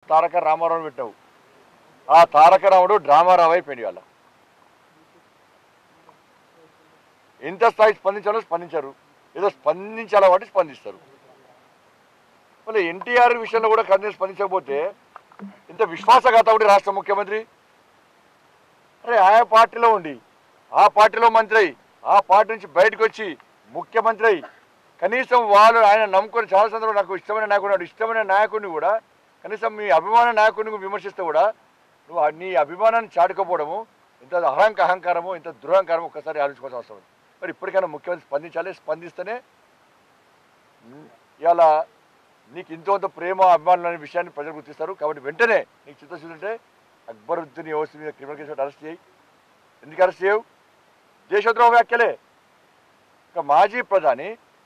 తారక రామారావు పెట్టావు ఆ తారక రాముడు డ్రామారావు అయిపోయింది వాళ్ళ ఎంత స్థాయి స్పందించాలో స్పందించారు ఏదో స్పందించాలో కాబట్టి స్పందిస్తారు మళ్ళీ ఎన్టీఆర్ విషయంలో కూడా కనీసం స్పందించకపోతే ఇంత విశ్వాసఘాత ఒకటి రాష్ట్ర ముఖ్యమంత్రి అరే ఆయా పార్టీలో ఉండి ఆ పార్టీలో మంత్రి అయి ఆ పార్టీ నుంచి బయటకు వచ్చి ముఖ్యమంత్రి అయి కనీసం వాళ్ళు ఆయన నమ్ముకొని చాలా సందర్భంలో నాకు ఇష్టమైన నాయకుడు ఉన్నాడు. ఇష్టమైన నాయకుడిని కూడా కనీసం మీ అభిమాన నాయకుడిని విమర్శిస్తే కూడా నువ్వు ఆ- నీ అభిమానాన్ని చాటుకోపోవడము ఇంత అహంక అహంకారము ఇంత దురహంకారము ఒక్కసారి ఆలోచించుకోవాల్సిన అవసరం ఉంది. మరి ఇప్పటికైనా ముఖ్యమంత్రి స్పందించాలి స్పందిస్తేనే ఇవాళ నీకు ఇంతో అంత ప్రేమ అభిమానులు అనే విషయాన్ని ప్రజలు గుర్తిస్తారు కాబట్టి వెంటనే నీకు చిత్తశుద్ధి ఉంటే అక్బరుద్దీన్ ఓసి మీద క్రిమినల్ కేసు పెట్టి అరెస్ట్ చేయి ఎందుకు అరెస్ట్ చేయవు దేశద్రోహ వ్యాఖ్యలే ఒక మాజీ ప్రధాని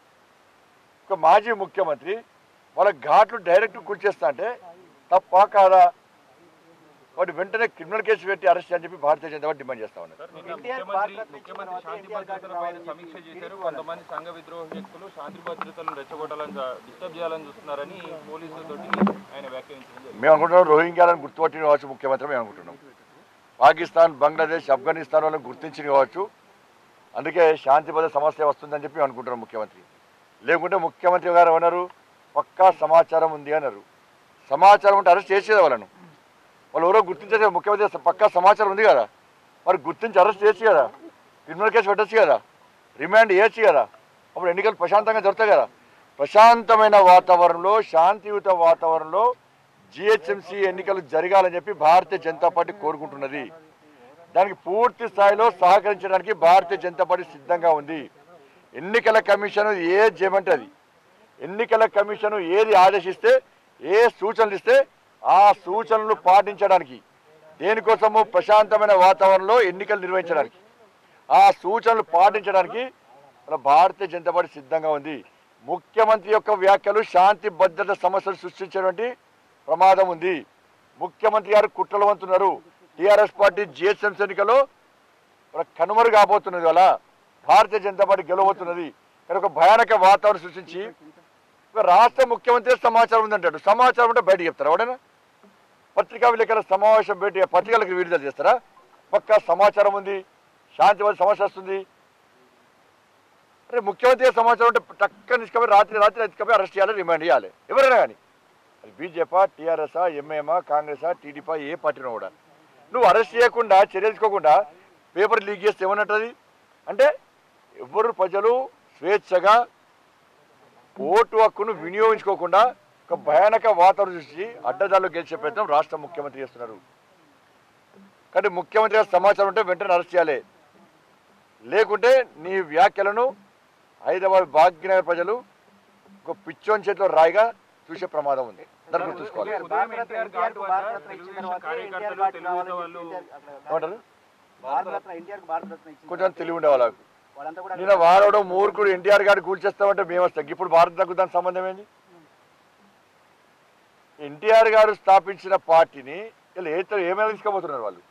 ఒక మాజీ ముఖ్యమంత్రి వాళ్ళ ఘాట్లు డైరెక్ట్ కూల్చేస్తా అంటే తప్ప కాదా వాటి వెంటనే క్రిమినల్ కేసు పెట్టి అరెస్ట్ అని చెప్పి భారతీయ జనతా పార్టీ డిమాండ్ చేస్తా ఉన్నారు సార్, నిన్న ఎన్టీఆర్ ముఖ్యమంత్రి భారతరత్న ముఖ్యమంత్రి ఇచ్చిన శాంతి తర్వాత భద్రతలపై ఎన్టీఆర్ సమీక్ష గారికి చేశారు తీసుకోవాలి. కొంతమంది సంఘ విద్రోహ శక్తులు శాంతి భద్రతలను రెచ్చగొట్టాలని డిస్టర్బ్ చేయాలని చూస్తున్నారని పోలీసులతోటి ఆయన వ్యాఖ్యానించడం జరిగింది మేము అనుకుంటున్నాం రోహింగ్యాలను గుర్తుపట్టిన కావచ్చు ముఖ్యమంత్రి మేము అనుకుంటున్నాం పాకిస్తాన్ బంగ్లాదేశ్ ఆఫ్ఘనిస్తాన్ వాళ్ళని గుర్తించిన కావచ్చు అందుకే శాంతి భద్రత సమస్య వస్తుందని చెప్పి మేము అనుకుంటున్నాం ముఖ్యమంత్రి లేకుంటే ముఖ్యమంత్రి గారు ఏమన్నారు పక్కా సమాచారం ఉంది అన్నారు సమాచారం ఉంటే అరెస్ట్ చేసేది వాళ్ళను వాళ్ళు ఎవరో గుర్తించేది ముఖ్యమంత్రి పక్కా సమాచారం ఉంది కదా మరి గుర్తించి అరెస్ట్ చేయొచ్చు కదా క్రిమినల్ కేసు పెట్టచ్చు కదా రిమాండ్ చేయొచ్చు కదా అప్పుడు ఎన్నికలు ప్రశాంతంగా జరుగుతాయి కదా ప్రశాంతమైన వాతావరణంలో శాంతియుత వాతావరణంలో జిహెచ్ఎంసీ ఎన్నికలు జరగాలని చెప్పి భారతీయ జనతా పార్టీ కోరుకుంటున్నది దానికి పూర్తి స్థాయిలో సహకరించడానికి భారతీయ జనతా పార్టీ సిద్ధంగా ఉంది ఎన్నికల కమిషన్ ఏది చేయమంటే అది ఎన్నికల కమిషన్ ఏది ఆదేశిస్తే ఏ సూచనలు ఇస్తే ఆ సూచనలు పాటించడానికి దేనికోసము ప్రశాంతమైన వాతావరణంలో ఎన్నికలు నిర్వహించడానికి ఆ సూచనలు పాటించడానికి మన భారతీయ జనతా పార్టీ సిద్ధంగా ఉంది ముఖ్యమంత్రి యొక్క వ్యాఖ్యలు శాంతి భద్రత సమస్యలు సృష్టించేటువంటి ప్రమాదం ఉంది ముఖ్యమంత్రి గారు కుట్రలు వంతున్నారు టీఆర్ఎస్ పార్టీ జిహెచ్ఎంసీ ఎన్నికలో ఒక కనుమరు కాబోతున్నది వల్ల భారతీయ జనతా పార్టీ గెలవబోతున్నది కానీ ఒక భయానక వాతావరణం సృష్టించి ఒక రాష్ట్ర ముఖ్యమంత్రి సమాచారం ఉందంటాడు సమాచారం ఉంటే బయట చెప్తారా ఎవడైనా పత్రికా విలేకరుల సమావేశం పెట్టి పత్రికలకు విడుదల చేస్తారా పక్కా సమాచారం ఉంది శాంతివాద సమస్య వస్తుంది అరే ముఖ్యమంత్రి సమాచారం ఉంటే టక్క నిష్కపై రాత్రి రాత్రి ఎత్తుకపోయి అరెస్ట్ చేయాలి రిమాండ్ చేయాలి ఎవరైనా కానీ అది బీజేపీ టీఆర్ఎస్ఆ ఎంఐఎమా కాంగ్రెసా టీడీపా ఏ పార్టీనో కూడా నువ్వు అరెస్ట్ చేయకుండా చర్య తీసుకోకుండా పేపర్ లీక్ చేస్తే ఏమన్నట్టు అంటే ఎవరు ప్రజలు స్వేచ్ఛగా ఓటు హక్కును వినియోగించుకోకుండా ఒక భయానక వాతావరణం సృష్టించి అడ్డదారులు గెలిచే ప్రయత్నం రాష్ట్ర ముఖ్యమంత్రి చేస్తున్నారు కానీ ముఖ్యమంత్రి గారి సమాచారం ఉంటే వెంటనే అరెస్ట్ చేయాలి లేకుంటే నీ వ్యాఖ్యలను హైదరాబాద్ భాగ్యనగర్ ప్రజలు ఒక పిచ్చోని చేతిలో రాయిగా చూసే ప్రమాదం ఉంది అందరూ గుర్తుంచుకోవాలి ఉదయం ఎన్టీఆర్ ఘాట్ వద్ద భారతరత్న ఇచ్చిన తెలుగుదేశం తర్వాత కార్యకర్తలు ఎన్టీఆర్ ఘాట్ తెలుగుదేశం కావాలని వాళ్ళు చెప్పి ఏమంటారు భారతరత్న ఎన్టీఆర్ భారతరత్న ఇచ్చిన కొంచెం తర్వాత తెలివి ఉండే వాళ్ళకు వాళ్ళంతా కూడా నిన్న వాడవడం మూర్ఖుడు ఎన్టీఆర్ గారు కూల్చేస్తామంటే మేము వస్తాం ఇప్పుడు భారతకు దాని సంబంధం ఏంది ఎన్టీఆర్ గారు స్థాపించిన పార్టీని వీళ్ళు ఏ ఏమైనా తీసుకుపోతున్నారు వాళ్ళు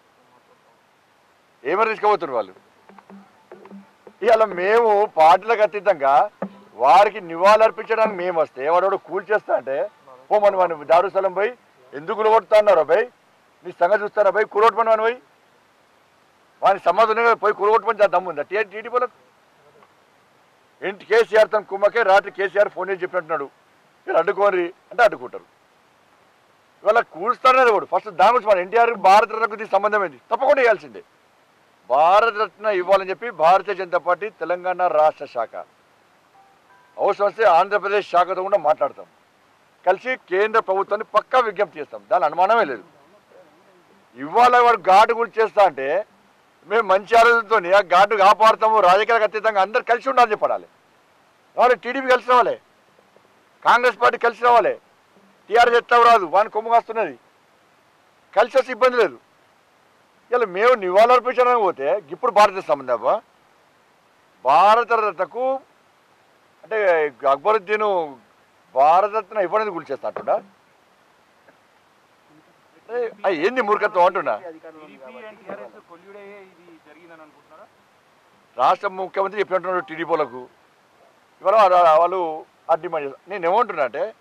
ఏమైనా తీసుకుపోతున్నారు వాళ్ళు ఇవాళ మేము పార్టీలకు అతీతంగా వారికి నివాళులర్పించడానికి మేము వస్తే వాడు కూల్చేస్తా అంటే ఓ మన మన దారుస్థలం పోయి ఎందుకు కొడుతా అన్నారు అబ్బాయి నీ సంగతి చూస్తారా పోయి కూరొట్టుమని మనం పోయి వాని సమాధానంగా పోయి కూరగొట్టుకొని చేద్దాం ఉందా టీ టీడీపీలకు ఏంటి కేసీఆర్ తన కుమ్మకే రాత్రి కేసీఆర్ ఫోన్ చేసి చెప్పినట్టున్నాడు మీరు అడ్డుకోరి అంటే అడ్డుకుంటారు ఇవాళ కూల్స్తారనేది కూడా ఫస్ట్ దాని గురించి మన ఎన్టీఆర్ భారతరత్నకు దీనికి సంబంధం ఏంది తప్పకుండా ఇవ్వాల్సిందే భారతరత్న ఇవ్వాలని చెప్పి భారతీయ జనతా పార్టీ తెలంగాణ రాష్ట్ర శాఖ అవసరం వస్తే ఆంధ్రప్రదేశ్ శాఖతో కూడా మాట్లాడతాం కలిసి కేంద్ర ప్రభుత్వాన్ని పక్కా విజ్ఞప్తి చేస్తాం దాని అనుమానమే లేదు ఇవాళ వాడు ఘాటు గురించి చేస్తా అంటే మేము మంచి ఆలోచనతో ఆ ఘాటు కాపాడుతాము రాజకీయాలకు అతీతంగా అందరు కలిసి ఉండాలని చెప్పాలి రావాలి టీడీపీ కలిసి రావాలి కాంగ్రెస్ పార్టీ కలిసి రావాలి టీఆర్ఎస్ ఎట్లా రాదు వాని కొమ్ము కాస్తున్నది కలిసి వస్తే ఇబ్బంది లేదు ఇలా మేము నివాళులర్పించడానికి పోతే ఇప్పుడు భారతదేశ సంబంధం భారతరత్నకు అంటే అక్బరుద్దీన్ భారతరత్న ఇవ్వడానికి గురి చేస్తా అంటున్నా ఏ, ఆ, ఏంది మూర్ఖత్వం అంటున్నా అధికారంలో ఉంది టీడీపీ అండ్ టీఆర్ఎస్ కొల్లుడయ్యే ఇది జరిగిందని అనుకుంటున్నారా రాష్ట్ర ముఖ్యమంత్రి చెప్పినట్టున్నారు టీడీపీలకు ఇవాళ వాళ్ళ- వాళ్ళు ఆ డిమాండ్ చేస్తారు నేను ఏమంటున్నా అంటే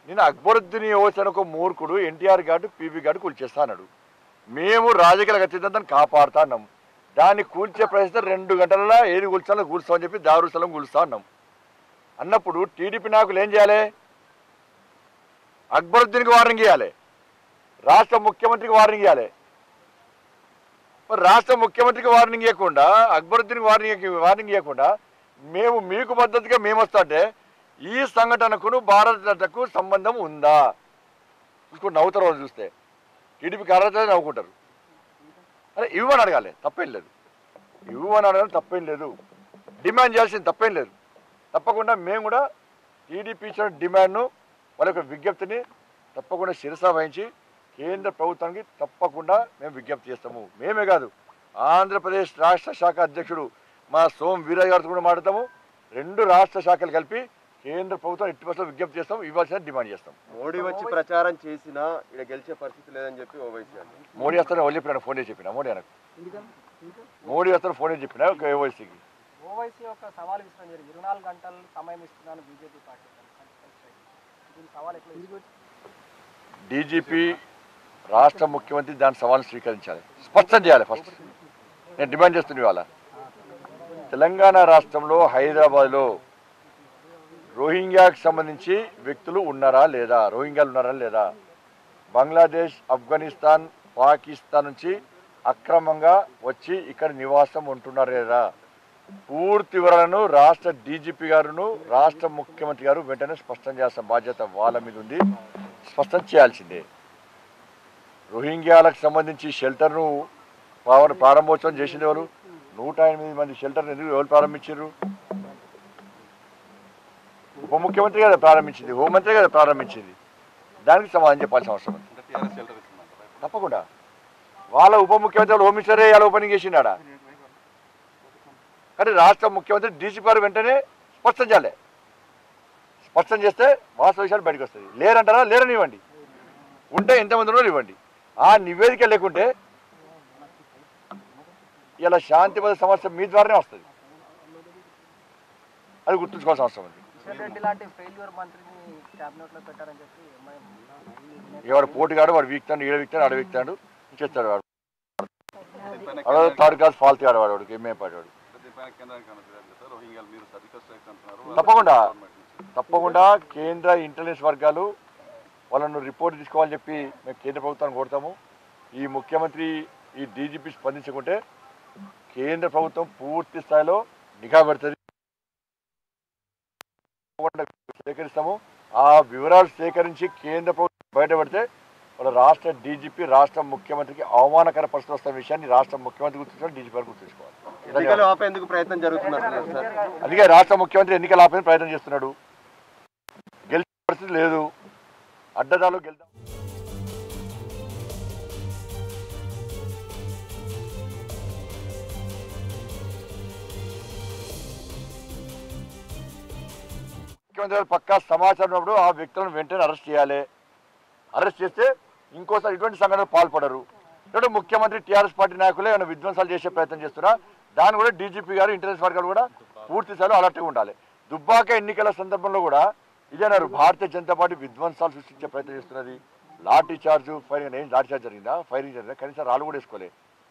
నేను అక్బరుద్దీన్ యువసేన ఒక మూర్ఖుడు ఎన్టీఆర్ గారు పీవీ గారు కూల్చేస్తా అన్నాడు మేము రాజకీయాలకు అత్యంతం కాపాడుతా అన్నాం దాన్ని కూల్చే ప్రయత్నం రెండు గంటలలో ఏది కూల్చాలో కూల్స్తామని చెప్పి దారుస్థలం కూల్స్తా అన్నాం అన్నప్పుడు టీడీపీ నాయకులు ఏం చేయాలి అక్బరుద్దీన్కి వార్నింగ్ ఇవ్వాలి రాష్ట్ర ముఖ్యమంత్రికి వార్నింగ్ ఇవ్వాలి మరి రాష్ట్ర ముఖ్యమంత్రికి వార్నింగ్ ఇవ్వకుండా అక్బరుద్దీన్కి వార్నింగ్ వార్నింగ్ ఇవ్వకుండా మేము మీకు మద్దతుగా మేము వస్తుంటే ఈ సంఘటనకును భారత జనతకు సంబంధం ఉందా చూసుకుని నవ్వుతారు వాళ్ళు చూస్తే టీడీపీ కార్యకర్తలు నవ్వుకుంటారు అరే ఇవ్వని అడగాలి తప్పేం లేదు ఇవ్వని అడగాలి తప్పేం లేదు డిమాండ్ చేయాల్సింది తప్పేం లేదు తప్పకుండా మేము కూడా టీడీపీ ఇచ్చిన డిమాండ్ను వాళ్ళ యొక్క విజ్ఞప్తిని తప్పకుండా శిరస వహించి కేంద్ర ప్రభుత్వానికి తప్పకుండా మేము విజ్ఞప్తి చేస్తాము మేమే కాదు ఆంధ్రప్రదేశ్ రాష్ట్ర శాఖ అధ్యక్షుడు మా సోం వీరయ్య గారితో కూడా మాట్లాడతాము రెండు రాష్ట్ర శాఖలు కలిపి కేంద్ర ప్రభుత్వం ఎట్టి పరిస్థితుల్లో విజ్ఞప్తి చేస్తాం ఇవ్వాల్సిన డిమాండ్ చేస్తాం మోడీ వచ్చి ప్రచారం చేసినా ఇక్కడ గెలిచే పరిస్థితి లేదని చెప్పి ఓవైసీ అన్నారు మోడీ వస్తారని వాళ్ళు చెప్పిన ఫోన్ చేసి చెప్పిన మోడీ అనకు మోడీ వస్తారని ఫోన్ చేసి చెప్పిన ఒక ఓవైసీకి ఓవైసీ ఒక సవాల్ ఇస్తాను జరిగింది ఇరవై నాలుగు గంటలు సమయం ఇస్తున్నాను బీజేపీ పార్టీ దీని సవాల్ ఎట్లా ఇస్తుంది? డీజీపీ రాష్ట్ర ముఖ్యమంత్రి దాని సవాల్ స్వీకరించాలి స్పష్టం చేయాలి ఫస్ట్ నేను డిమాండ్ చేస్తున్నా ఇవాళ తెలంగాణ రాష్ట్రంలో హైదరాబాద్లో రోహింగ్యాకి సంబంధించి వ్యక్తులు ఉన్నారా లేదా రోహింగ్యాలు ఉన్నారా లేదా బంగ్లాదేశ్ ఆఫ్ఘనిస్తాన్ పాకిస్తాన్ నుంచి అక్రమంగా వచ్చి ఇక్కడ నివాసం ఉంటున్నారా లేదా పూర్తి వివరాలను రాష్ట్ర డీజీపీ గారును రాష్ట్ర ముఖ్యమంత్రి గారు వెంటనే స్పష్టం చేస్తాం బాధ్యత వాళ్ళ మీద ఉంది స్పష్టం చేయాల్సిందే రోహింగ్యాలకు సంబంధించి షెల్టర్ను ప్రారం- ప్రారంభోత్సవం చేసింది ఎవరు నూట ఎనిమిది మంది షెల్టర్ ఎందుకు ఎవరు ప్రారంభించారు ఉప ముఖ్యమంత్రి కదా ప్రారంభించింది హోంమంత్రి కదా ప్రారంభించింది దానికి సమాధానం చెప్పాల్సిన అవసరం ఉంది తప్పకుండా వాళ్ళ ఉప ముఖ్యమంత్రి వాళ్ళు హోమ్ మినిస్టరే ఇలా ఓపెనింగ్ చేసిండా కానీ రాష్ట్ర ముఖ్యమంత్రి డీసీపీ గారు వెంటనే స్పష్టం చేయాలి స్పష్టం చేస్తే వాస్తవ విషయాలు బయటకు వస్తుంది లేరంటారా లేరని ఇవ్వండి ఉంటే ఎంతమంది ఉన్నారో ఇవ్వండి ఆ నివేదిక లేకుంటే ఇలా శాంతిపద సమస్య మీ ద్వారానే వస్తుంది అది గుర్తుంచుకోవాల్సిన అవసరం ఉంది కిషన్ రెడ్డి లాంటి ఫెయిల్యూర్ మంత్రిని క్యాబినెట్ లో పెట్టారని చెప్పి ఎంఐఎం ఎవరు పోటీగాడు వాడు వీక్తాడు ఈడ వీక్తాడు ఆడ వీక్తాడు చేస్తాడు వాడు అదే థర్డ్ క్లాస్ ఫాల్తీ ఆడవాడు వాడికి ఎంఏ పాడేవాడు తప్పకుండా తప్పకుండా కేంద్ర ఇంటెలిజెన్స్ వర్గాలు వాళ్ళను రిపోర్ట్ తీసుకోవాలని చెప్పి మేము కేంద్ర ప్రభుత్వాన్ని కోరుతాము ఈ ముఖ్యమంత్రి ఈ డీజీపీ స్పందించకుంటే కేంద్ర ప్రభుత్వం పూర్తి స్థాయిలో నిఘా పెడుతుంది తప్పకుండా సేకరిస్తాము ఆ వివరాలు సేకరించి కేంద్ర ప్రభుత్వం బయటపెడితే వాళ్ళ రాష్ట్ర డీజీపీ రాష్ట్ర ముఖ్యమంత్రికి అవమానకర పరిస్థితి వస్తున్న విషయాన్ని రాష్ట్ర ముఖ్యమంత్రి గుర్తుంచుకోవాలి డీజీపీ గారు గుర్తుంచుకోవాలి ఎన్నికలు ఆపేందుకు ప్రయత్నం జరుగుతున్నట్టు సార్ అందుకే రాష్ట్ర ముఖ్యమంత్రి ఎన్నికలు ఆపేందుకు ప్రయత్నం చేస్తున్నాడు గెలిచే పరిస్థితి లేదు అడ్డదాలు గెలుద్దాం ముఖ్యమంత్రి గారు పక్కా సమాచారం ఉన్నప్పుడు ఆ వ్యక్తులను వెంటనే అరెస్ట్ చేయాలి అరెస్ట్ చేస్తే ఇంకోసారి ఇటువంటి సంఘటనలు పాల్పడరు ఇక్కడ ముఖ్యమంత్రి టీఆర్ఎస్ పార్టీ నాయకులే ఏమైనా విధ్వంసాలు చేసే ప్రయత్నం చేస్తున్నా దాన్ని కూడా డీజీపీ గారు ఇంటెలిజెన్స్ వర్గాలు కూడా పూర్తి స్థాయిలో అలర్ట్గా ఉండాలి దుబ్బాక ఎన్నికల సందర్భంలో కూడా ఇదేనారు భారతీయ జనతా పార్టీ విధ్వంసాలు సృష్టించే ప్రయత్నం చేస్తున్నది లాఠీ చార్జ్ ఫైరింగ్ ఏం లాఠీ చార్జ్ జరిగిందా ఫైరింగ్ జరిగిందా కనీసం రాళ్ళు కూడా వేసుకోలే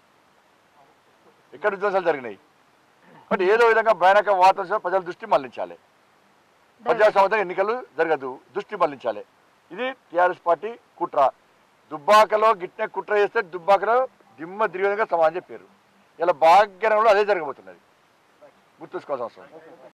ఎక్కడ విధ్వంసాలు జరిగినాయి బట్ ఏదో విధంగా భయానక వాతావరణం ప్రజల దృష్టి మళ్లించాలి ప్రజాస్వామ్య ఎన్నికలు జరగదు దృష్టి మళ్లించాలి ఇది టీఆర్ఎస్ పార్టీ కుట్ర దుబ్బాకలో గిట్నే కుట్ర చేస్తే దుబ్బాకలో దిమ్మ తిరిగే విధంగా సమాజం చెప్పారు ఇలా భాగ్యనగరంలో అదే జరగబోతున్నది గుర్తుంచుకోవాల్సిన అవసరం ఉంది.